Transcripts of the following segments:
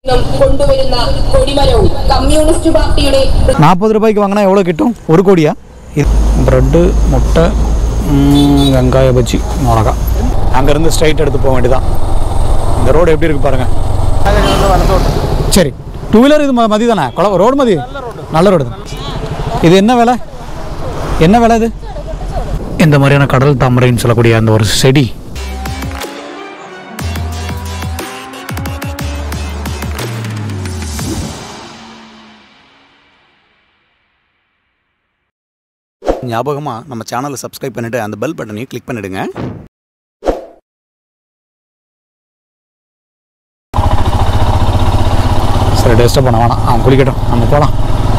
നിന്നും കൊണ്ടുവരുന്ന കൊടിമരവും കമ്മ്യൂണിസ്റ്റ് പാർട്ടിയുടെ நாற்பது ரூபாய்க்கு வாங்கினா எவ்வளோ கிட்டும் ஒரு கோடியா இது ப்ரெட்டு முட்டை ம், வெங்காய பஜ்ஜி மிளகா அங்கேருந்து ஸ்ட்ரைட் எடுத்து போக வேண்டியதான் இந்த ரோடு எப்படி இருக்கு பாருங்க சரி டூ வீலர் இது ம- மதி தானே கொல ரோடு மதி நல்ல ரோடு தான் இது என்ன விலை என்ன விலை இது இந்த மாதிரியான கடல் தாமரைன்னு சொல்லக்கூடிய அந்த ஒரு செடி ஞாபகமாக நம்ம சேனலை சப்ஸ்கிரைப் பண்ணிவிட்டு அந்த பெல் பட்டனையும் கிளிக் பண்ணிவிடுங்க சரி டிஸ்டர்ப் பண்ண வேணாம் அவன் குளிக்கட்டும் நம்ம போகலாம்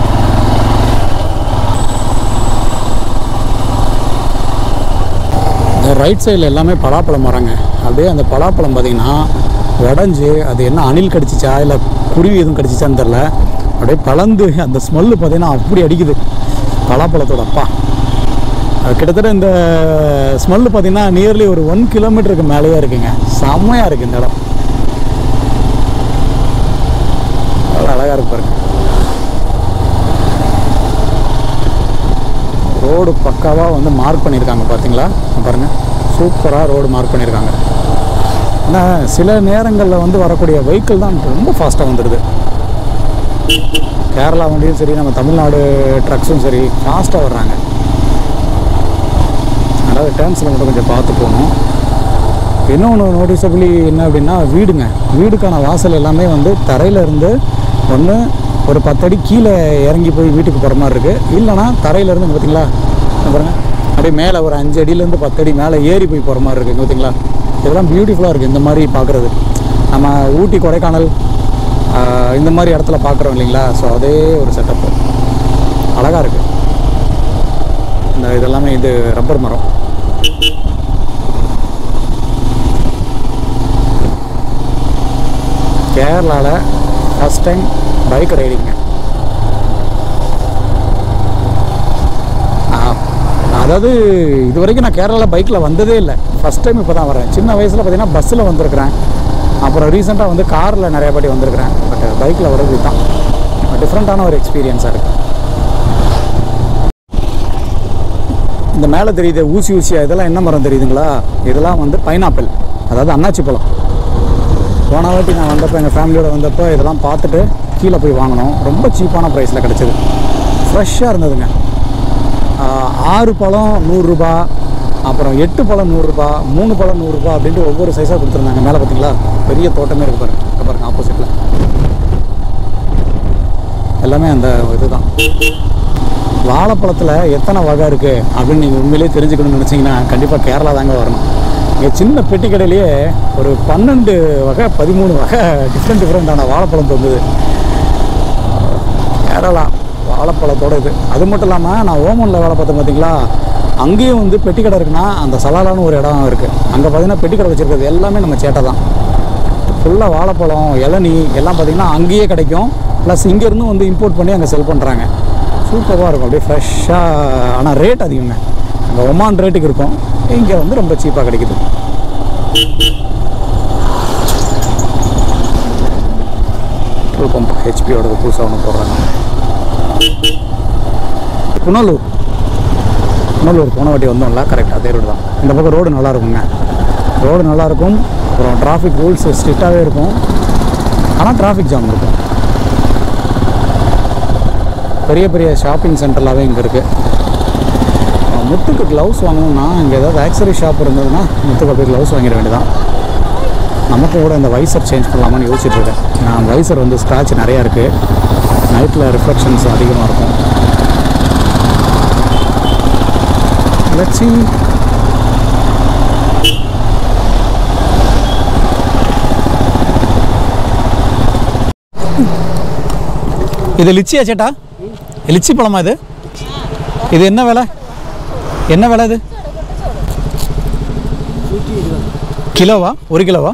இந்த ரைட் சைடில் எல்லாமே பலாப்பழம் மரங்க அப்படியே அந்த பலாப்பழம் பார்த்தீங்கன்னா உடஞ்சி அது என்ன அணில் கடிச்சிச்சா இல்லை குருவி எதுவும் கடிச்சிச்சான்னு தெரில அப்படியே பழந்து அந்த ஸ்மெல்லு பார்த்தீங்கன்னா அப்படி அடிக்குது பலாப்பழத்தோட அப்பா அது கிட்டத்தட்ட இந்த ஸ்மெல்லு பார்த்தீங்கன்னா நியர்லி ஒரு ஒன் கிலோமீட்டருக்கு மேலேயே இருக்குங்க செம்மையாக இருக்குது இந்த இடம் அவ்வளோ அழகாக இருக்கு பாருங்க ரோடு பக்காவாக வந்து மார்க் பண்ணியிருக்காங்க பார்த்தீங்களா பாருங்க சூப்பராக ரோடு மார்க் பண்ணியிருக்காங்க ஆனால் சில நேரங்களில் வந்து வரக்கூடிய வெஹிக்கிள் தான் ரொம்ப ஃபாஸ்ட்டாக வந்துடுது கேரளா வண்டியும் சரி நம்ம தமிழ்நாடு ட்ரக்ஸும் சரி ஃபாஸ்ட்டாக வர்றாங்க அதாவது டேர்ம்ஸில் மட்டும் கொஞ்சம் பார்த்து போகணும் இன்னொன்று நோட்டிசபிளி என்ன அப்படின்னா வீடுங்க வீடுக்கான வாசல் எல்லாமே வந்து தரையில இருந்து ஒன்று ஒரு பத்தடி கீழே இறங்கி போய் வீட்டுக்கு போகிற மாதிரி இருக்குது இல்லைனா தரையிலேருந்து பார்த்தீங்களா இங்க பாருங்க அப்படியே மேலே ஒரு அஞ்சு அடியிலேருந்து பத்தடி மேலே ஏறி போய் போகிற மாதிரி இருக்குது பார்த்தீங்களா இதெல்லாம் பியூட்டிஃபுல்லாக இருக்குது இந்த மாதிரி பார்க்குறது நம்ம ஊட்டி கொடைக்கானல் ஆஹ், இந்த மாதிரி இடத்துல பார்க்குறோம் இல்லைங்களா ஸோ அதே ஒரு செட்டப்பு அழகாக இருக்குது இந்த இதெல்லாமே இது ரப்பர் மரம் கேரளாவில் ஃபஸ்ட் டைம் பைக் ரைடிங்க அதாவது இது வரைக்கும் நான் கேரளாவில் பைக்கில் வந்ததே இல்லை ஃபஸ்ட் டைம் இப்போ தான் வரேன் சின்ன வயசில் பார்த்தீங்கன்னா பஸ்ஸில் வந்திருக்கிறேன் அப்புறம் ரீசெண்டாக வந்து காரில் நிறைய வாட்டி வந்திருக்கிறேன் பட் பைக்கில் வர்றது தான் டிஃப்ரெண்ட்டான ஒரு எக்ஸ்பீரியன்ஸாக இருக்குது இந்த மேலே தெரியுது ஊசி ஊசியாக இதெல்லாம் என்ன மரம் தெரியுதுங்களா இதெல்லாம் வந்து பைனாப்பிள் அதாவது அன்னாச்சி பழம் போன வாட்டி நான் வந்தப்போ எங்கள் ஃபேமிலியோட வந்தப்போ இதெல்லாம் பார்த்துட்டு கீழே போய் வாங்கினோம் ரொம்ப சீப்பான ப்ரைஸில் கிடச்சிது ஃப்ரெஷ்ஷாக இருந்ததுங்க ஆஹ், ஆறு பழம் நூறுரூபா அப்புறம் எட்டு பழம் நூறுரூபா மூணு பழம் நூறுரூபா அப்படின்ட்டு ஒவ்வொரு சைஸாக கொடுத்துருந்தாங்க மேலே பார்த்தீங்களா பெரிய தோட்டமே இருக்கு பாருங்க இங்க பாருங்க ஆப்போசிட்டில் எல்லாமே அந்த இதுதான் வாழைப்பழத்தில் எத்தனை வகை இருக்குது அப்படின்னு நீங்கள் உண்மையிலேயே தெரிஞ்சுக்கணும்னு நினச்சிங்கன்னா கண்டிப்பாக கேரளா தாங்க வரணும் இங்கே சின்ன பெட்டி கடையிலேயே ஒரு பன்னெண்டு வகை பதிமூணு வகை டிஃப்ரெண்ட் டிஃப்ரெண்ட்டான வாழைப்பழம் தந்தது கேரளா வாழைப்பழத்தோட இது அது மட்டும் இல்லாமல் நான் ஓமனில் வேலை பார்த்தேன் பார்த்தீங்களா அங்கேயும் வந்து பெட்டி கடை இருக்குன்னா அந்த சலாலான்னு ஒரு இடம் இருக்குது அங்கே பார்த்தீங்கன்னா பெட்டி கடை வச்சுருக்கிறது எல்லாமே நம்ம சேட்டை தான் ஃபுல்லாக வாழைப்பழம் இளநீ எல்லாம் பார்த்தீங்கன்னா அங்கேயே கிடைக்கும் ப்ளஸ் இங்கேருந்து வந்து இம்போர்ட் பண்ணி அங்கே செல் பண்ணுறாங்க சூப்பராக இருக்கும் அப்படியே ஃப்ரெஷ்ஷாக ஆனால் ரேட் அதிகங்க அங்கே ஒமான் ரேட்டுக்கு இருக்கும் இங்கே வந்து ரொம்ப சீப்பாக கிடைக்குது பெட்ரோல் பம்ப் ஹெச்பியோடது புதுசாக ஒன்று போடுறாங்க புனலூர் புனலூர் போன வாட்டி வந்தோம்ல கரெக்ட் அதே ரோடு தான் இந்த பக்கம் ரோடு நல்லா இருக்குங்க ரோடு நல்லா இருக்கும் அப்புறம் டிராஃபிக் ரூல்ஸ் ஸ்ட்ரிக்டாகவே இருக்கும் ஆனால் டிராஃபிக் ஜாம் இருக்கும் பெரிய பெரிய ஷாப்பிங் சென்டர்லாகவே இங்கே இருக்குது முத்துக்கு க்ளவுஸ் வாங்கணும்னா இங்கே ஏதாவது ஆக்சரி ஷாப் இருந்ததுன்னா முத்துக்கு போய் க்ளவுஸ் வாங்கிட வேண்டியதான் நமக்கு கூட இந்த வைசர் சேஞ்ச் பண்ணலாமான்னு யோசிச்சுட்டு இருக்கேன் நான் வைசர் வந்து ஸ்க்ராட்ச் நிறையா இருக்குது நைட்டில் ரிஃப்ளெக்ஷன்ஸ் அதிகமாக இருக்கும் Let's see. இது லிச்சியா சேட்டா லிச்சி பழமா இது இது என்ன விலை என்ன விலை இது கிலோவா ஒரு கிலோவா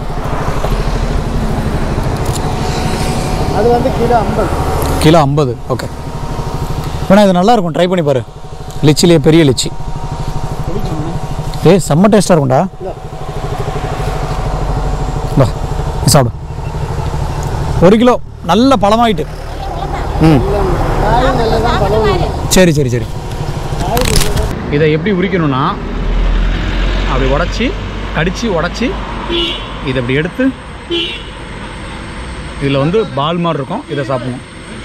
அது வந்து கிலோ ஐம்பது கிலோ ஐம்பது ஓகே வேணா இது நல்லா இருக்கும் ட்ரை பண்ணி பாரு லிச்சிலேயே பெரிய லிச்சி ஏய் செம்ம டேஸ்ட்டாக இருக்கும்டா வா நீ சாப்பிடு ஒரு கிலோ நல்ல பழமாயிட்டு ம் சரி சரி சரி இதை எப்படி உரிக்கணும்னா அப்படி உடச்சி கடிச்சு உடச்சி இதை இப்படி எடுத்து இதில் வந்து பால் மாதிரி இருக்கும் இதை சாப்பிடணும்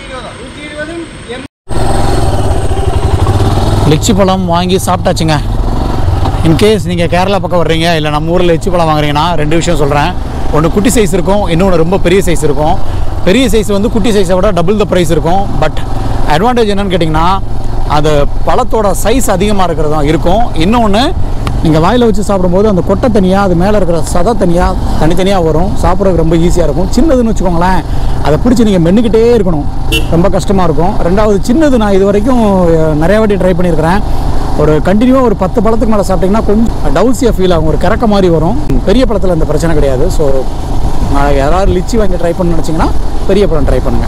லிச்சி பழம் வாங்கி சாப்பிட்டாச்சுங்க இன்கேஸ் நீங்கள் கேரளா பக்கம் வர்றீங்க இல்லை நம்ம ஊரில் லிச்சி பழம் வாங்குறீங்கன்னா ரெண்டு விஷயம் சொல்கிறேன் ஒன்று குட்டி சைஸ் இருக்கும் இன்னொன்று ரொம்ப பெரிய சைஸ் இருக்கும் பெரிய சைஸ் வந்து குட்டி சைஸை விட டபுள் த ப்ரைஸ் இருக்கும் பட் அட்வான்டேஜ் என்னன்னு கேட்டிங்கன்னா அது பழத்தோட சைஸ் அதிகமாக இருக்கிறதா இருக்கும் இன்னொன்று நீங்கள் வாயில் வச்சு சாப்பிடும்போது அந்த கொட்டை தனியாக அது மேலே இருக்கிற சதை தனியாக தனித்தனியாக வரும் சாப்பிட்றதுக்கு ரொம்ப ஈஸியாக இருக்கும் சின்னதுன்னு வச்சுக்கோங்களேன் அதை பிடிச்சி நீங்கள் மென்னுக்கிட்டே இருக்கணும் ரொம்ப கஷ்டமாக இருக்கும் ரெண்டாவது சின்னது நான் இது வரைக்கும் அஹ், நிறைய வாட்டி ட்ரை பண்ணியிருக்கிறேன் ஒரு கண்டினியூவாக ஒரு பத்து பழத்துக்கு மேலே சாப்பிட்டிங்கன்னா கொஞ்சம் டவுசியாக ஃபீல் ஆகும் ஒரு கிறக்க மாதிரி வரும் பெரிய பழத்தில் இந்த பிரச்சனை கிடையாது ஸோ யாராவது லிச்சி வாங்கி ட்ரை பண்ண நினச்சிங்கன்னா பெரிய பழம் ட்ரை பண்ணுங்கள்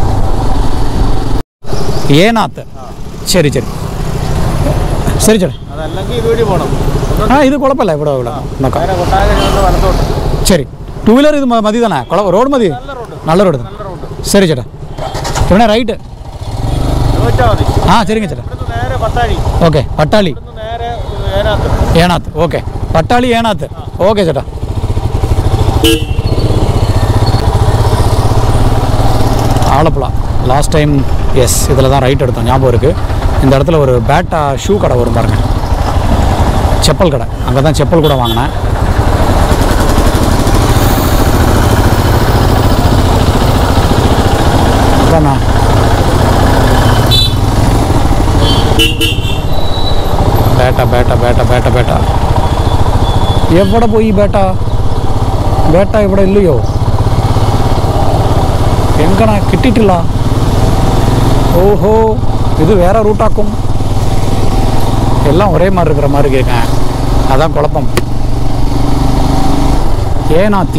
ஏனாத்து சரி சரி ശരി ചേട്ടാ അതല്ലെങ്കിൽ ഇത് വഴി പോകണം ആ ഇത് കുഴപ്പമില്ല ഇവിടെ ഇവിടെ നോക്കാം നേരെ കൊട്ടാരക്കര നിന്ന് വലത്തോട്ട് ശരി ടൂ വീലർ ഇത് മ- മതി തന്നെ കുഴ റോഡ് മതി നല്ല റോഡ് ശരി ചേട്ടാ ഇവിടെ റൈറ്റ് ചോദിച്ചാൽ മതി ആ ശരിங்க ചേട്ടാ ഇവിടുന്ന് നേരെ പട്ടാഴി ഓക്കെ പട്ടാളി ഇവിടുന്ന് നേരെ ഏനാത്ത് ഏണാത്ത് ഓക്കെ പട്ടാളി ഏണാത്ത് ഓക്കെ ചേട്ടാ ஆலப்புழா லாஸ்ட் டைம் எஸ் இதில் தான் ரைட் எடுத்தோம் ஞாபகம் இருக்குது இந்த இடத்துல ஒரு பேட்டா ஷூ கடை வரும் பாருங்க செப்பல் கடை அங்கே தான் செப்பல் கூட வாங்கினேன் அதாண்ணா ಬೇಟ ಬೇಟ ಬೇಟ ಬೇಟ ಬೇಟ ಎവിടെ പോയി ಬೇಟ ಬೇಟ ഇവിടെ ഇല്ലയോ എങ്കണ കിട്ടിയിട്ടില്ല ஓஹோ இது வேற ரூட்டாக்கும் எல்லாம் ஒரே மாதிரி இருக்கிற மாதிரி கேட்கேன் அதான் குழப்பம் ஏனாத்தி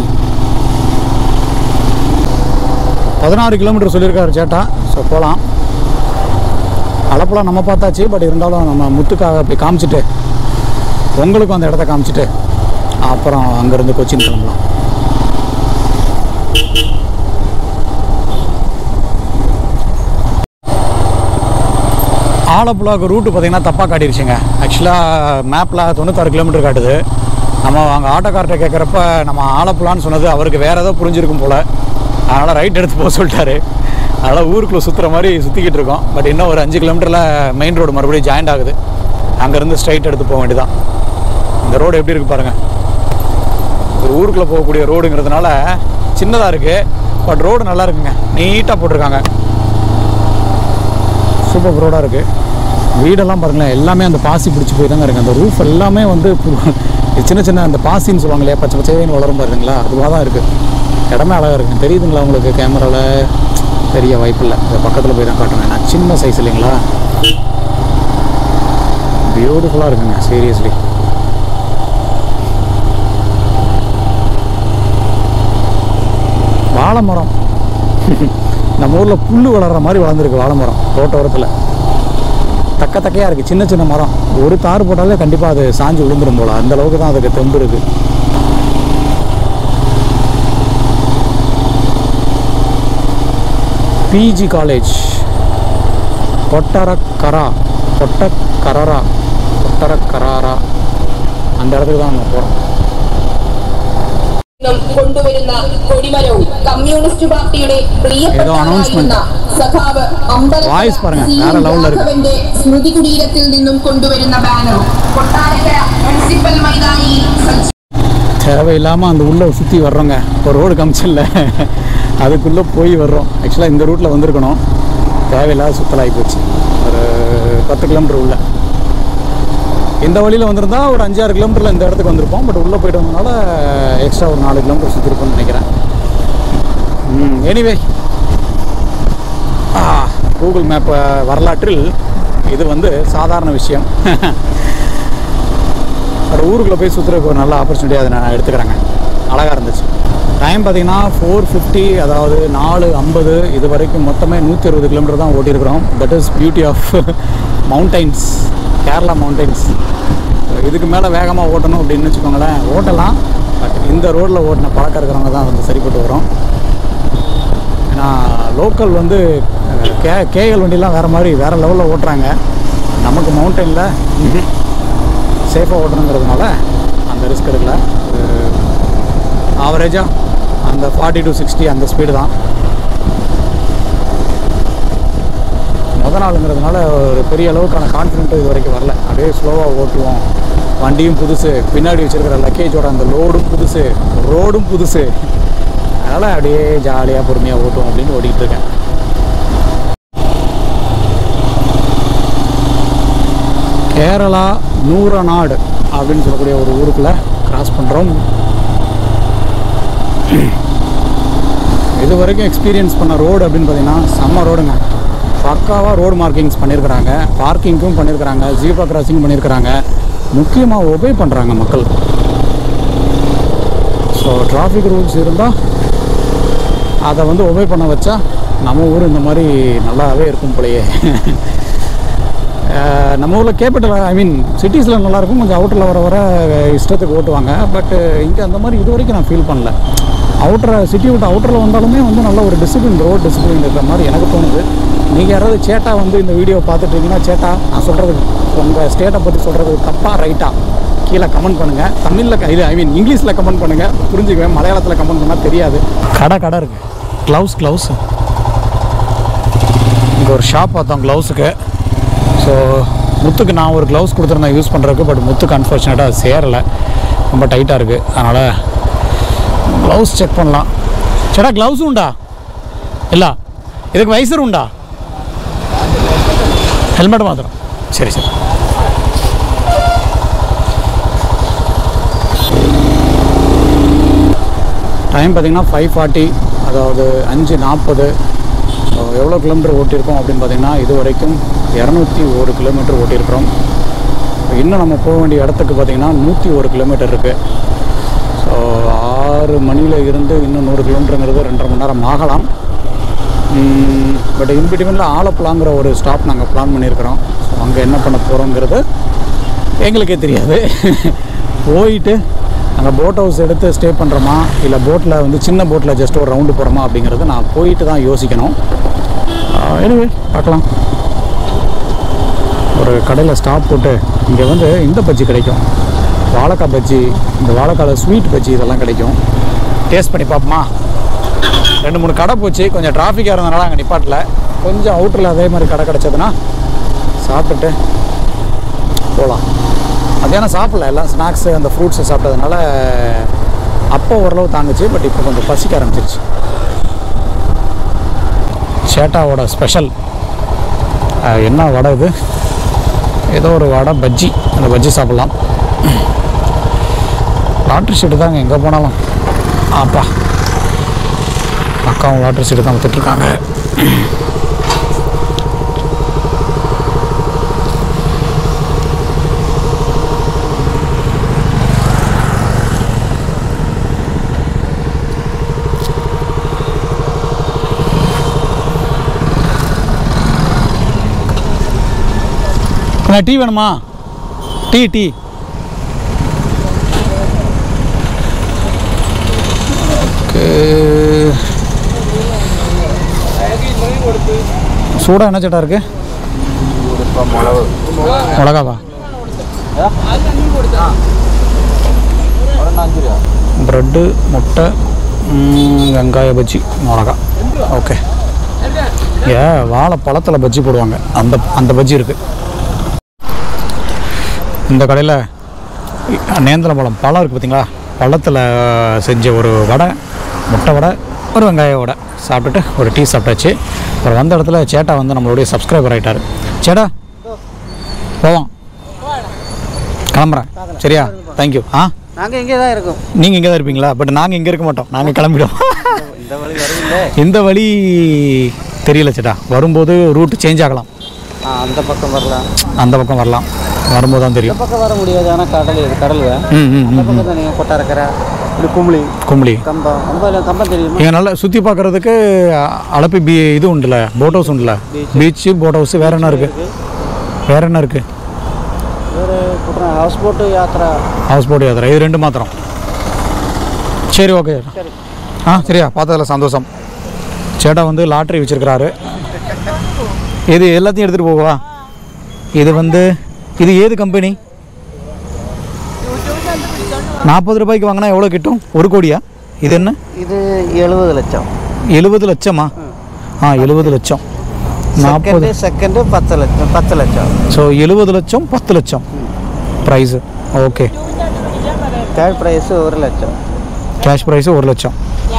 பதினாறு கிலோமீட்டர் சொல்லியிருக்காரு சேட்டா ஸோ போகலாம் அளப்பெல்லாம் நம்ம பார்த்தாச்சு பட் இருந்தாலும் நம்ம முத்துக்காக அப்படி காமிச்சிட்டு உங்களுக்கும் அந்த இடத்த காமிச்சிட்டு அப்புறம் அங்கேருந்து கொச்சின் கிளம்பலாம் ஆலப்புழாவுக்கு ரூட்டு பார்த்தீங்கன்னா தப்பாக காட்டிருச்சுங்க ஆக்சுவலாக மேப்பில் தொண்ணூத்தாறு கிலோமீட்டர் காட்டுது நம்ம அங்கே ஆட்டோக்கார்ட்ட கேட்குறப்ப நம்ம ஆலப்புழான்னு சொன்னது அவருக்கு வேறு ஏதோ புரிஞ்சிருக்கும் போல் அதனால் ரைட் எடுத்து போக சொல்லிட்டாரு அதனால் ஊருக்குள்ளே சுற்றுற மாதிரி சுற்றிக்கிட்டு இருக்கோம் பட் இன்னும் ஒரு அஞ்சு கிலோமீட்டரில் மெயின் ரோடு மறுபடியும் ஜாயிண்ட் ஆகுது அங்கேருந்து ஸ்ட்ரைட் எடுத்து போக வேண்டியதான் இந்த ரோடு எப்படி இருக்கு பாருங்கள் ஒரு ஊருக்குள்ளே போகக்கூடிய ரோடுங்கிறதுனால சின்னதாக இருக்குது பட் ரோடு நல்லா இருக்குங்க நீட்டாக போட்டிருக்காங்க சூப்பர் ரோடாக இருக்குது வீடெல்லாம் பாருங்களேன் எல்லாமே அந்த பாசி பிடிச்சி போய் தாங்க இருக்குது அந்த ரூஃப் எல்லாமே வந்து பு- சின்ன சின்ன அந்த பாசின்னு சொல்லுவாங்க இல்லையா பச்சை பச்சைன்னு வளரும் பாருங்களா அதுவாக தான் இருக்குது இடமே அழகாக இருக்குது தெரியுதுங்களா உங்களுக்கு கேமராவில் தெரிய வாய்ப்பில்லை இந்த பக்கத்தில் போய் தான் காட்டுவேன் நான் சின்ன சைஸ் இல்லைங்களா பியூட்டிஃபுல்லாக இருக்குங்க சீரியஸ்லி வாழை மரம் நம்ம ஊரில் புல் வளர்கிற மாதிரி வளர்ந்துருக்கு வாழை மரம் ரோட்டோரத்தில் தக்க தக்கையாக இருக்குது சின்ன சின்ன மரம் ஒரு தார் போட்டாலே கண்டிப்பாக அது சாஞ்சு விழுந்துரும் போல அந்த அளவுக்கு தான் அதுக்கு தெம்பு இருக்கு பிஜி காலேஜ் கொட்டரக்கரா கொட்டக்கரரா கொட்டரக்கராரா அந்த இடத்துக்கு தான் நம்ம போகிறோம் നിന്നും കൊണ്ടുവരുന്ന കൊടിമരവും കമ്മ്യൂണിസ്റ്റ് പാർട്ടിയുടെ പ്രിയപ്പെട്ട ഏതോ announcement. ആളായിരുന്ന സഖാവ് അമ്പലപ്പുഴ Voice பாருங்க, സി. வேற level ல இருக்கு. രാഘവന്റെ സ്മൃതി കുടീരത്തിൽ നിന്നും കൊണ്ടുവരുന്ന ബാനറും കൊട്ടാരക്കര മുനിസിപ്പൽ മൈതാനിയിൽ സജ്ജ தேவையில்லாமல் அந்த உள்ளே சுற்றி வர்றோங்க ஒரு ரோடு காமிச்சில்ல அதுக்குள்ளே போய் வர்றோம் ஆக்சுவலாக இந்த ரூட்டில் வந்திருக்கணும் தேவையில்லாத சுத்தலாகி போச்சு ஒரு பத்து கிலோமீட்டர் உள்ள இந்த வழியில் வந்திருந்தா ஒரு அஞ்சாறு கிலோமீட்டரில் இந்த இடத்துக்கு வந்திருப்போம் பட் உள்ளே போயிட்டு வந்தனால எக்ஸ்ட்ரா ஒரு நாலு கிலோமீட்டர் சுற்றிருப்போம்னு நினைக்கிறேன் எனிவே கூகுள் மேப் வரலாற்றில் இது வந்து சாதாரண விஷயம் ஒரு ஊருக்குள்ளே போய் சுற்றுறதுக்கு ஒரு நல்ல ஆப்பர்ச்சுனிட்டி அதை நான் எடுத்துக்கிறேங்க அழகாக இருந்துச்சு டைம் பார்த்தீங்கன்னா ஃபோர் ஃபிஃப்டி அதாவது நாலு ஐம்பது இது வரைக்கும் மொத்தமே நூற்றி அறுபது கிலோமீட்டர் தான் ஓட்டியிருக்கிறோம் that is beauty of mountains Kerala mountains இதுக்கு மேலே வேகமாக ஓட்டணும் அப்படின்னு வச்சுக்கோங்களேன் ஓட்டலாம் பட் இந்த ரோட்டில் ஓட்டின பழக்கம் இருக்கிறவங்க தான் வந்து சரிப்பட்டு வரும் ஏன்னா லோக்கல் வந்து அஹ், கே கேஎல் வண்டிலாம் வேறு மாதிரி வேறு லெவலில் ஓட்டுறாங்க நமக்கு மவுண்டனில் சேஃபாக ஓட்டணுங்கிறதுனால அந்த ரிஸ்க் எடுக்கல ஆவரேஜாக அந்த ஃபார்ட்டி டு சிக்ஸ்டி அந்த ஸ்பீடு தான் முத நாளுங்கிறதுனால ஒரு பெரிய அளவுக்கான கான்ஃபிடென்ட் இது வரைக்கும் வரல அப்படியே ஸ்லோவாக ஓட்டுவோம் வண்டியும் புதுசு பின்னாடி வச்சிருக்கிற லக்கேஜோட அந்த லோடும் புதுசு ரோடும் புதுசு அதனால் அப்படியே ஜாலியாக பொறுமையாக ஓட்டுவோம் அப்படின்னு ஓடிக்கிட்டு இருக்கேன் கேரளா நூறநாடு அப்படின்னு சொல்லக்கூடிய ஒரு ஊருக்குள்ளே கிராஸ் பண்ணுறோம் இது வரைக்கும் எக்ஸ்பீரியன்ஸ் பண்ண ரோடு அப்படின்னு பார்த்தீங்கன்னா செம்ம ரோடுங்க பக்காவாக ரோடு மார்க்கிங்ஸ் பண்ணியிருக்கிறாங்க பார்க்கிங்க்கும் பண்ணியிருக்கிறாங்க ஜீப்ரா கிராசிங் பண்ணியிருக்கிறாங்க முக்கியமாக ஒபே பண்ணுறாங்க மக்கள் ஸோ டிராஃபிக் ரூல்ஸ் இருந்தால் அதை வந்து ஒபே பண்ண வச்சா நம்ம ஊர் இந்த மாதிரி நல்லாவே இருக்கும் போலயே அஹ் நம்ம ஊரில் கேபிட்டல் ஐ மீன் சிட்டிஸில் நல்லாயிருக்கும் கொஞ்சம் அவுட்டரில் வர வர இஷ்டத்துக்கு ஓட்டுவாங்க பட்டு இங்கே அந்த மாதிரி இது வரைக்கும் நான் ஃபீல் பண்ணல அவுட்டரை சிட்டி விட்டு அவுட்டரில் வந்தாலுமே வந்து நல்ல ஒரு டிசிப்ளின் ரோட் டிசிப்ளின் இருக்கிற மாதிரி எனக்கு தோணுது நீங்கள் யாராவது சேட்டா வந்து இந்த வீடியோ பார்த்துட்டீங்கன்னா சேட்டா நான் சொல்கிறது உங்கள் ஸ்டேட்டை பற்றி சொல்கிறது தப்பாக ரைட்டா கீழே கமெண்ட் பண்ணுங்கள் தமிழில் இது ஐ மீன் இங்கிலீஷில் கமெண்ட் பண்ணுங்கள் புரிஞ்சுக்குவேன் மலையாளத்தில் கமெண்ட் பண்ணால் தெரியாது கடை கடை இருக்குது க்ளவுஸ் க்ளவுஸ் இங்கே ஒரு ஷாப் பார்த்தோம் க்ளவுஸுக்கு ஸோ முத்துக்கு நான் ஒரு க்ளவுஸ் கொடுத்துருந்தேன் யூஸ் பண்ணுறதுக்கு பட் முத்துக்கு அன்ஃபார்ச்சுனேட்டாக அது சேரலை ரொம்ப டைட்டாக இருக்குது அதனால் க்ளவுஸ் செக் பண்ணலாம் சேடா க்ளவுஸும் உண்டா இல்லை இதுக்கு வைசர் உண்டா ஹெல்மெட் மாத்திரம் சரி சரி டைம் பார்த்தீங்கன்னா ஃபைவ் ஃபார்ட்டி அதாவது அஞ்சு நாற்பது எவ்வளோ கிலோமீட்டர் ஓட்டியிருக்கோம் அப்படின்னு பார்த்தீங்கன்னா இது வரைக்கும் இரநூத்தி ஒரு கிலோமீட்டர் ஓட்டியிருக்கிறோம் இன்னும் நம்ம போக வேண்டிய இடத்துக்கு பார்த்தீங்கன்னா நூற்றி ஒரு கிலோமீட்டர் இருக்குது ஸோ ஆறு மணியில் இருந்து இன்னும் நூறு கிலோமீட்டருங்கிறது ரெண்டரை மணி நேரம் ஆகலாம் பட் இன்பிட்வீனில் ஆலப்புழாங்கிற ஒரு ஸ்டாப் நாங்கள் பிளான் பண்ணியிருக்கிறோம் ஸோ அங்கே என்ன பண்ண போகிறோங்கிறது எங்களுக்கே தெரியாது போயிட்டு அங்கே போட் ஹவுஸ் எடுத்து ஸ்டே பண்ணுறோமா இல்லை போட்டில் வந்து சின்ன போட்டில் ஜஸ்ட் ஒரு ரவுண்டு போகிறோமா அப்படிங்கிறது நான் போயிட்டு தான் யோசிக்கணும் எனிவே பார்க்கலாம் ஒரு கடையில் ஸ்டாப் போட்டு இங்கே வந்து இந்த பஜ்ஜி கிடைக்கும் வாழைக்காய் பஜ்ஜி இந்த வாழைக்காயில் ஸ்வீட் பஜ்ஜி இதெல்லாம் கிடைக்கும் டேஸ்ட் பண்ணி பார்ப்போமா ரெண்டு மூணு கடை போச்சு கொஞ்சம் டிராஃபிக்காக இருந்தனால அங்கே நிப்பாட்டல கொஞ்சம் அவுட்டரில் அதே மாதிரி கடை கிடச்சதுன்னா சாப்பிட்டுட்டு போகலாம் மத்தியானம் சாப்பிடல எல்லாம் ஸ்நாக்ஸு அந்த ஃப்ரூட்ஸை சாப்பிட்டதுனால அப்போ ஓரளவு தாங்குச்சு பட் இப்போ கொஞ்சம் பசிக்க ஆரம்பிச்சிருச்சு சேட்டாவோட ஸ்பெஷல் என்ன வடை இது ஏதோ ஒரு வடை பஜ்ஜி அந்த பஜ்ஜி சாப்பிட்லாம் லாட்ரி ஷீட்டு தாங்க எங்கே போனாலும் ஆப்பா அக்காவும் லாட்ரி சீட்டு தான் வித்துட்ருக்காங்க டீ வேணுமா டீ டீ சூடாக என்ன சேட்டா இருக்கு மிளகாவா ப்ரெட்டு முட்டை ம், வெங்காய பஜ்ஜி மிளகா ஓகே ஏ வாழைப்பழத்தில் பஜ்ஜி போடுவாங்க அந்த அந்த பஜ்ஜி இருக்குது இந்த கடையில் நேந்திரம் பழம் பழம் இருக்குது பார்த்தீங்களா பழத்தில் செஞ்ச ஒரு வடை முட்டை வடை ஒரு வெங்காய வடை சாப்பிட்டுட்டு ஒரு டீ சாப்பிட்டாச்சு அப்புறம் வந்த இடத்துல சேட்டா வந்து நம்மளுடைய சப்ஸ்கிரைபர் ஆகிட்டார் சேட்டா போவோம் கிளம்புறேன் சரியா தேங்க்யூ ஆ நாங்கள் இங்கே தான் இருக்கோம் நீங்கள் இங்கே தான் இருப்பீங்களா பட் நாங்கள் இங்கே இருக்க மாட்டோம் நாங்கள் கிளம்பிடுவோம் இந்த வழி வருதுல்ல இந்த வழி தெரியல சேட்டா வரும்போது ரூட் சேஞ்ச் ஆகலாம் ஆ அந்த பக்கம் வரலாம் அந்த பக்கம் வரலாம் வரும்போது தான் இந்த தெரியும் பக்கம் வர முடியாது ஆனால் கடல் இது கடல் தான் ம் ம் அந்த ம் பக்கம் தான் நீங்கள் கொட்டாரக்கரை இப்படி கும்பளி கும்பலி கம்பம் கம்பம் கம்பம் தெரியுமா இங்கே நல்லா சுற்றி பார்க்குறதுக்கு அலப்பி பீ இது உண்டுல போட் ஹவுஸ் உண்டுல பீச்சு போட் ஹவுஸ் வேற என்ன இருக்குது வேற என்ன இருக்குது வேறு குற்றம் ஹவுஸ் போட்டு யாத்திரா ஹவுஸ் போட் யாத்திரை இது ரெண்டு மாத்திரம் சரி ஓகே சரி ஆ சரியா பார்த்ததில் சந்தோஷம் சேட்டா வந்து லாட்ரி வச்சிருக்கிறாரு இது எல்லாத்தையும் எடுத்துகிட்டு போகவா இது வந்து இது ஏது கம்பெனி நாற்பது ரூபாய்க்கு வாங்கினா எவ்வளோ கிட்டும் ஒரு கோடியா இது என்ன இது எழுபது லட்சம் எழுபது லட்சமா ஆ எழுபது லட்சம் நாற்பது செகண்டு செகண்டு பத்து லட்சம் பத்து லட்சம் ஸோ எழுபது லட்சம் பத்து லட்சம் ப்ரைஸு ஓகே தேர்ட் ப்ரைஸு ஒரு லட்சம் கேஷ் ப்ரைஸு ஒரு லட்சம்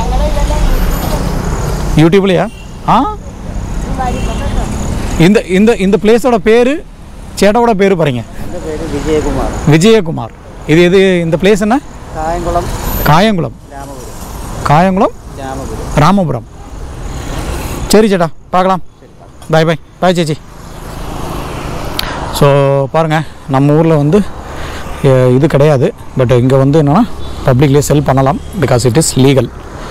யூடியூப்லையா ஆ இந்த இந்த இந்த பிளேஸோட பேர் சேட்டாவோட பேர் பாருங்க இந்த பேர் விஜயகுமார் விஜயகுமார் இது இது இந்த பிளேஸ் என்ன காயங்குளம் காயங்குளம் ஜாமகுரு காயங்குளம் ஜாமகுரு ராமபுரம் சரி சேட்டா பார்க்கலாம் பாய் பாய் பாய் சேச்சி ஸோ பாருங்கள் நம்ம ஊரில் வந்து அஹ், இது கிடையாது பட் இங்கே வந்து என்னென்னா பப்ளிக்லேயே செல் பண்ணலாம் பிகாஸ் இட் இஸ் லீகல்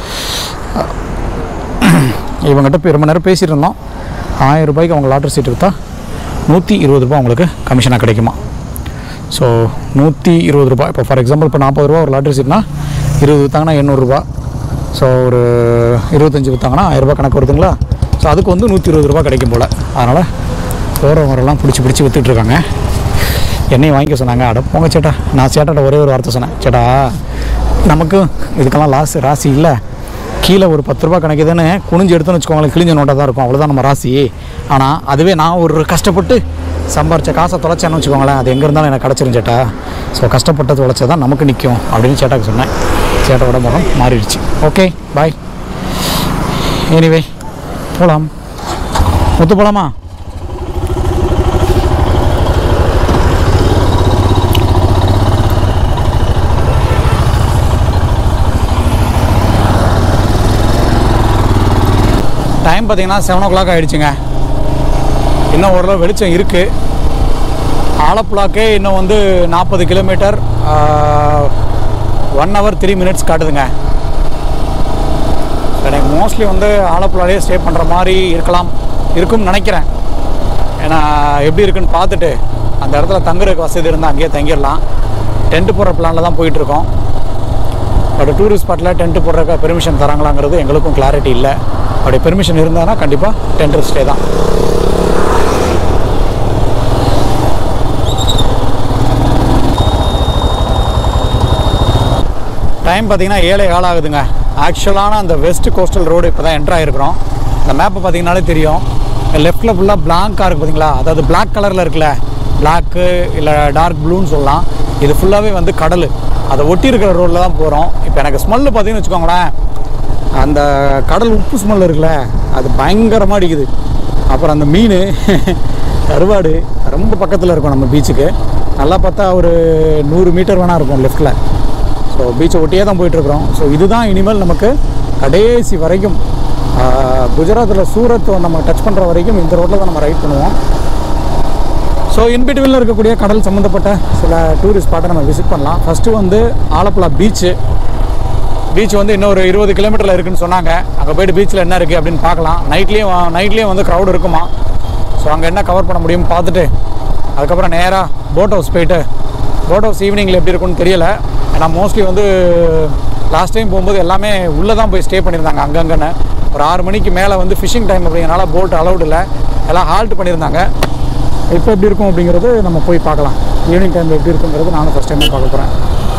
இவங்ககிட்ட இப்போ ரொம்ப நேரம் பேசிட்டு இருந்தோம் ஆயிரம் ரூபாய்க்கு அவங்க லாட்டரி சீட் விற்றா நூற்றி இருபது ரூபாய் அவங்களுக்கு கமிஷனாக கிடைக்குமா ஸோ நூற்றி இருபது ரூபாய் இப்போ ஃபார் எக்ஸாம்பிள் இப்போ நாற்பது ரூபா ஒரு லாட்டரி சீட்னா இருபது விற்றாங்கன்னா எண்ணூறுரூபா ஸோ ஒரு இருபத்தஞ்சி விற்றாங்கன்னா ஆயிரரூபா கணக்கு வருதுங்களா ஸோ அதுக்கு வந்து நூற்றி இருபது ரூபா கிடைக்கும் போல் அதனால் போகிறவங்கரெல்லாம் பிடிச்சி பிடிச்சி விற்றுட்ருக்காங்க என்னையும் வாங்கிக்க சொன்னாங்க அட போங்க சேட்டா நான் சேட்டாட்ட ஒரே ஒரு வார்த்தை சொன்னேன் சேட்டா நமக்கு இதுக்கெல்லாம் லாஸ் ராசி இல்லை கீழே ஒரு பத்து ரூபா கணக்குதுன்னு குனிஞ்சு எடுத்தோன்னு வச்சுக்கோங்களேன் கிழிஞ்ச நோட்டாக தான் இருக்கும் அவ்வளோதான் நம்ம ராசி ஆனால் அதுவே நான் ஒரு கஷ்டப்பட்டு சம்பாரிச்ச காசை தொலைச்சேன்னு வச்சுக்கோங்களேன் அது எங்கே இருந்தாலும் எனக்கு கிடச்சிரும் சேட்டா ஸோ கஷ்டப்பட்டது தொலைச்சா தான் நமக்கு நிற்கும் அப்படின்னு சேட்டாக்கு சொன்னேன் சேட்டாவோட முகம் மாறிடுச்சு ஓகே பாய் எனிவே போகலாம் ஒத்து போகலாமா டைம் பார்த்தீங்கன்னா செவன் ஓ கிளாக் ஆகிடுச்சுங்க இன்னும் ஓரளவு வெளிச்சம் இருக்குது ஆலப்புழாக்கே இன்னும் வந்து நாற்பது kilometre one hour three minutes காட்டுதுங்க எனக்கு மோஸ்ட்லி வந்து ஆலப்புழாலே ஸ்டே பண்ணுற மாதிரி இருக்கலாம் இருக்கும்னு நினைக்கிறேன் ஏன்னா எப்படி இருக்குன்னு பார்த்துட்டு அந்த இடத்துல தங்குறதுக்கு வசதி இருந்தால் அங்கேயே தங்கிடலாம் டென்ட் போடுற பிளானில் தான் போயிட்டுருக்கோம் பட் டூரிஸ்ட் ஸ்பாட்டில் டென்ட் போடுறக்க பெர்மிஷன் தராங்களாங்கிறது எங்களுக்கும் கிளாரிட்டி இல்லை அப்படி பெர்மிஷன் இருந்தாங்கன்னா கண்டிப்பாக டென்ட் ஸ்டே தான் டைம் பார்த்தீங்கன்னா ஏழை கால் ஆகுதுங்க ஆக்சுவலான அந்த வெஸ்ட் கோஸ்டல் ரோடு இப்போ தான் என்ட்ரு ஆகிருக்கிறோம் இந்த மேப்பை பார்த்தீங்கனாலே தெரியும் லெஃப்ட்டில் ஃபுல்லாக பிளாங்காக இருக்குது பார்த்தீங்களா அதாவது Black கலரில் இருக்குல்ல பிளாக்கு இல்லை டார்க் ப்ளூன்னு சொல்லலாம் இது ஃபுல்லாகவே வந்து கடல் அதை ஒட்டி இருக்கிற ரோட்டில் தான் போகிறோம் இப்போ எனக்கு ஸ்மெல்லு பார்த்தீங்கன்னு வச்சுக்கோங்களேன் அந்த கடல் உப்பு ஸ்மெல் இருக்குல்ல அது பயங்கரமாக அடிக்குது அப்புறம் அந்த மீன் கருவாடு ரொம்ப பக்கத்தில் இருக்கும் நம்ம பீச்சுக்கு நல்லா பார்த்தா ஒரு நூறு மீட்டர் வேணா இருக்கும் லெஃப்ட்டில் ஸோ பீச்சை ஒட்டியே தான் போயிட்டுருக்குறோம் ஸோ இதுதான் இனிமேல் நமக்கு கடைசி வரைக்கும் குஜராத்தில் சூரத் நம்ம டச் பண்ணுற வரைக்கும் இந்த ரோட்டில் தான் நம்ம ரைட் பண்ணுவோம் ஸோ இன்பிட்வீனில் இருக்கக்கூடிய கடல் சம்மந்தப்பட்ட சில டூரிஸ்ட் ஸ்பாட்டை நம்ம விசிட் பண்ணலாம் ஃபஸ்ட்டு வந்து ஆலப்புழா பீச்சு பீச் வந்து இன்னும் ஒரு இருபது கிலோமீட்டரில் இருக்குன்னு சொன்னாங்க அங்கே போயிட்டு பீச்சில் என்ன இருக்குது அப்படின்னு பார்க்கலாம் நைட்லேயும் நைட்லேயும் வந்து க்ரௌட் இருக்குமா ஸோ அங்கே என்ன கவர் பண்ண முடியும்னு பார்த்துட்டு அதுக்கப்புறம் நேராக போட் ஹவுஸ் போயிட்டு போட் ஹவுஸ் ஈவினிங்கில் எப்படி இருக்கும்னு தெரியல ஏன்னா மோஸ்ட்லி வந்து லாஸ்ட் டைம் போகும்போது எல்லாமே உள்ளே தான் போய் ஸ்டே பண்ணியிருந்தாங்க அங்கங்கன்னு ஒரு ஆறு மணிக்கு மேலே வந்து ஃபிஷிங் டைம் அப்படிங்கிறனால போட் அலௌட் இல்லை எல்லாம் ஹால்ட் பண்ணியிருந்தாங்க இப்போ எப்படி இருக்கும் அப்படிங்கிறது நம்ம போய் பார்க்கலாம் ஈவினிங் டைமில் எப்படி இருக்குங்கிறது நானும் ஃபஸ்ட் டைம் பார்க்க போகிறேன்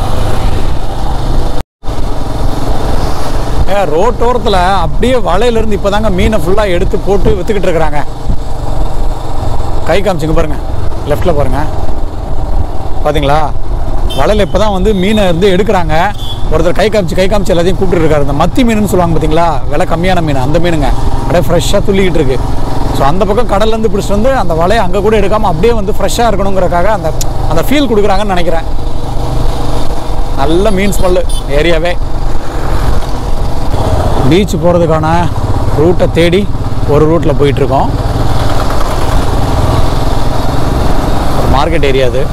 ஏன் ரோட்டோரத்தில் அப்படியே வலையிலேருந்து இப்போ தாங்க மீனை ஃபுல்லாக எடுத்து போட்டு விற்றுக்கிட்டு இருக்கிறாங்க கை காமிச்சுங்க பாருங்கள் லெஃப்ட்டில் பாருங்கள் பார்த்தீங்களா வலையில் இப்போ தான் வந்து மீனை வந்து எடுக்கிறாங்க ஒருத்தர் கை காமிச்சு கை காமிச்சு எல்லாத்தையும் கூப்பிட்டு இருக்காரு இந்த மத்தி மீனுன்னு சொல்லுவாங்க பார்த்தீங்களா விலை கம்மியான மீன் அந்த மீனுங்க அப்படியே ஃப்ரெஷ்ஷாக துள்ளிக்கிட்டு இருக்கு ஸோ அந்த பக்கம் கடல்லேருந்து பிடிச்சிட்டு வந்து அந்த வலையை அங்கே கூட எடுக்காமல் அப்படியே வந்து ஃப்ரெஷ்ஷாக இருக்கணுங்கிறக்காக அந்த அந்த ஃபீல் கொடுக்குறாங்கன்னு நினைக்கிறேன் நல்ல மீன் ஸ்மெல்லு ஏரியாவே பீச் போகிறதுக்கான ரூட்டை தேடி ஒரு ரூட்டில் போயிட்டுருக்கோம் ஒரு மார்க்கெட் ஏரியா அது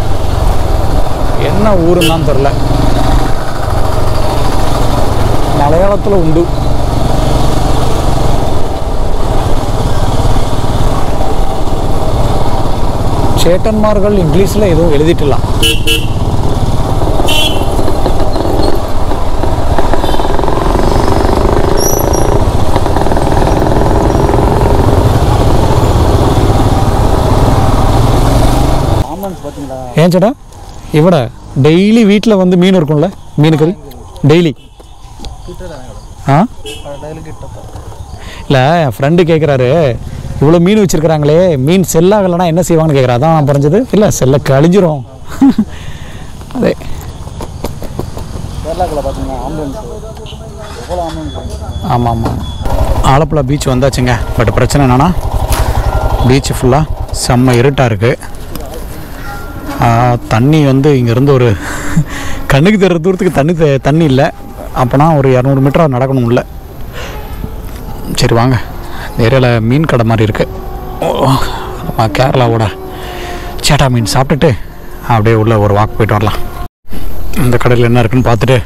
என்ன ஊருன்னு தான் தெரில மலையாளத்தில் உண்டு சேட்டன்மார்கள் இங்கிலீஷில் எதுவும் எழுதிட்டுலாம் ஏன் சேட்டா இவட டெய்லி வீட்டில் வந்து மீன் இருக்கும்ல மீன் கறி டெய்லி ஆ இல்லை என் ஃப்ரெண்டு கேட்குறாரு இவ்வளோ மீன் வச்சுருக்குறாங்களே மீன் செல்லாகலைன்னா என்ன செய்வாங்கன்னு கேட்குறா அதான் நான் புரிஞ்சது இல்லை செல்ல கழிஞ்சிரும் அதே கேரளாக்குள்ள பார்த்தீங்கன்னா ஆம்புலன்ஸ் எவ்வளோ ஆம்புலன்ஸ் ஆமாம் ஆமாம் ஆலப்புழா பீச் வந்தாச்சுங்க பட் பிரச்சனை என்னென்னா பீச் ஃபுல்லாக செம்ம இருட்டாக இருக்குது தண்ணி வந்து இங்கேருந்து ஒரு கண்ணுக்கு தெரியற தூரத்துக்கு தண்ணி தெ- தண்ணி இல்லை அப்போனா ஒரு இரநூறு மீட்டர் நடக்கணும் உள்ள சரி வாங்க இந்த ஏரியாவில் மீன் கடை மாதிரி இருக்குது நம்ம கேரளாவோட சேட்டா மீன் சாப்பிட்டுட்டு அப்படியே உள்ள ஒரு வாக் போயிட்டு வரலாம் இந்த கடையில் என்ன இருக்குன்னு பார்த்துட்டு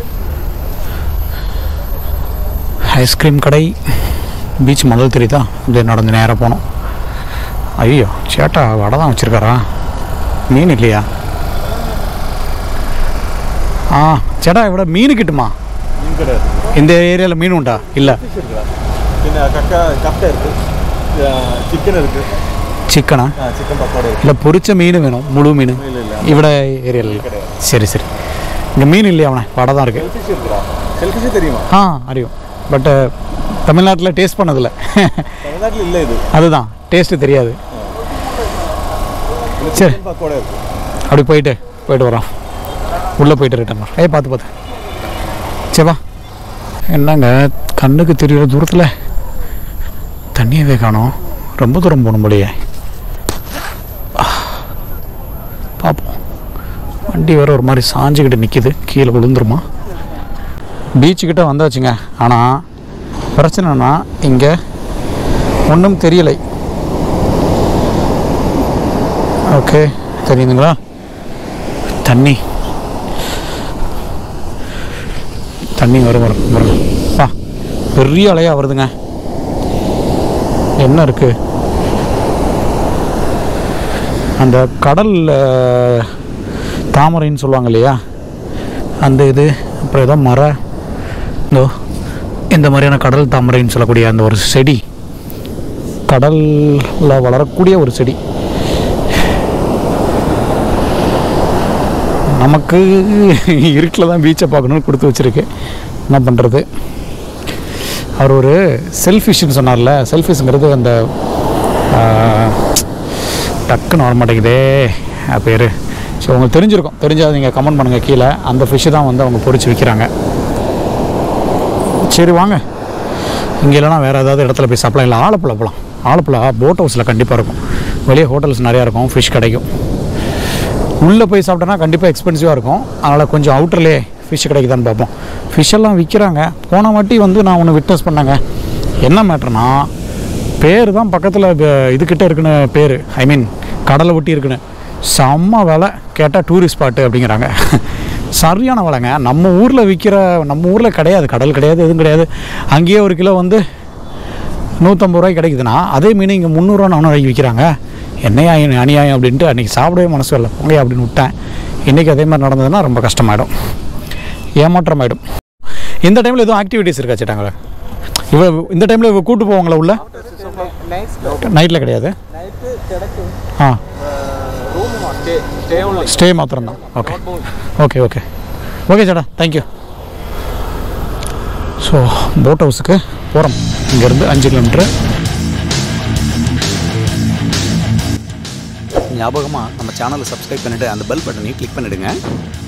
ஐஸ்கிரீம் கடை பீச் முதல் தெரியுதா இப்படி நடந்து நேராக போனோம் ஐயோ சேட்டா வடை தான் வச்சுருக்காரா மீன் இல்லையா ஆ சேட்டா இவிட மீன் கிட்டுமா மீன் கிடையாது இந்த ஏரியாவில் மீன் உண்டா இல்லை ஃபிஷ் இருக்குடா பின்ன கக்கா கப்டை இருக்கு சிக்கன் இருக்கு சிக்கனா சிக்கன் பக்கோடா இருக்கு இல்லை பொரிச்ச மீன் வேணும் முழு மீன் இல்லை இல்லை இவிட ஏரியாவில் இல்லை சரி சரி இங்கே மீன் இல்லையா அவனை வடை தான் இருக்குது செல்ஃபிஷ் இருக்குடா செல்ஃபிஷ் தெரியுமா ஆ அறியும் பட்டு தமிழ்நாட்டில் டேஸ்ட் பண்ணதில்லை தமிழ்நாட்டில் இல்லை இது அதுதான் டேஸ்ட்டு தெரியாது இதுல சரி. சிக்கன் பக்கோடா இருக்கு அப்படி போயிட்டு போயிட்டு வரோம் உள்ளே போயிட்டு ரிட்டர்ன் வரோம் ஏய் பார்த்து பார்த்து சரிப்பா என்னங்க கண்ணுக்கு தெரிகிற தூரத்தில் தண்ணியவே காணோம் ரொம்ப தூரம் போகணும் போலியே பார்ப்போம் வண்டி வேற ஒரு மாதிரி சாஞ்சுக்கிட்டு நிற்கிது கீழே விழுந்துருமா பீச்சுக்கிட்ட வந்தாச்சுங்க ஆனால் பிரச்சனைனா இங்கே ஒன்றும் தெரியலை ஓகே தெரியுதுங்களா தண்ணி தண்ணி வரும் வரும் வரும் பா பெரிய அலையாக வருதுங்க என்ன இருக்கு அந்த கடல் அஹ், தாமரைன்னு சொல்லுவாங்க இல்லையா அந்த இது அப்புறம் ஏதோ மர இதோ இந்த மாதிரியான கடல் தாமரைன்னு சொல்லக்கூடிய அந்த ஒரு செடி கடலில் வளரக்கூடிய ஒரு செடி நமக்கு இருட்டில் தான் பீச்சை பார்க்கணும்னு கொடுத்து வச்சுருக்கு என்ன பண்ணுறது அவர் ஒரு செல்ஃபிஷ்னு சொன்னார்ல செல்ஃபிஷ்ங்கிறது அந்த ஆ, டக்குன்னு வர மாட்டேங்குதே பேர் ஸோ உங்களுக்கு தெரிஞ்சிருக்கும் தெரிஞ்சால் நீங்கள் கமெண்ட் பண்ணுங்கள் கீழே அந்த ஃபிஷ்ஷு தான் வந்து அவங்க பொரிச்சு விற்கிறாங்க சரி வாங்க இங்கே இல்லைனா வேறு ஏதாவது இடத்துல போய் சாப்பிடலாம் இல்லை ஆலப்புழா போகலாம் ஆலப்புழா போட் ஹவுஸில் கண்டிப்பாக இருக்கும் வெளியே ஹோட்டல்ஸ் நிறையா இருக்கும் ஃபிஷ் கிடைக்கும் உள்ளே போய் சாப்பிட்டோன்னா கண்டிப்பாக எக்ஸ்பென்சிவாக இருக்கும் அதனால் கொஞ்சம் அவுட்டர்லேயே ஃபிஷ் கிடைக்குதான்னு பார்ப்போம் ஃபிஷ் எல்லாம் விற்கிறாங்க போன வாட்டி வந்து நான் ஒன்று விட்னஸ் பண்ணேங்க என்ன மேட்ருனா பேர் தான் பக்கத்தில் இதுக்கிட்ட இருக்குன்னு பேர் ஐ மீன் கடலை ஒட்டி இருக்குன்னு செம்ம விலை கேட்டால் டூரிஸ்ட் ஸ்பாட்டு அப்படிங்கிறாங்க சரியான விலைங்க நம்ம ஊரில் விற்கிற நம்ம ஊரில் கிடையாது கடல் கிடையாது எதுவும் கிடையாது அங்கேயே ஒரு கிலோ வந்து நூற்றம்பது ரூபாய்க்கு கிடைக்குதுன்னா அதே மீன் இங்கே முந்நூறுரூவா நானூறுவாய்க்கு விற்கிறாங்க என்னையா இது அநியாயம் அப்படின்ட்டு அன்றைக்கி சாப்பிடவே மனசு இல்லை போங்க அப்படின்னு விட்டேன் இன்றைக்கி அதே மாதிரி நடந்ததுன்னா ரொம்ப கஷ்டமாயிடும் ஏமாற்றமாயிடும் இந்த டைமில் எதுவும் ஆக்டிவிட்டீஸ் இருக்கா சேட்டாங்களே இவ இந்த டைமில் இவ கூட்டு போவாங்களா உள்ள நைட்டில் கிடையாது நைட்டு கிடைக்கும் ஆ ரூமுமா ஸ்டே ஸ்டே ஒன்லி ஸ்டே மாத்திரம்தான் ஓகே ஓகே ஓகே ஓகே சேட்டா தேங்க்யூ ஸோ போட் ஹவுஸுக்கு போகிறோம் இங்கேருந்து அஞ்சு கிலோமீட்ரு ஞாபகமாக நம்ம சேனலை சப்ஸ்கிரைப் பண்ணிவிட்டு அந்த பெல் பட்டனையும் கிளிக் பண்ணிவிடுங்க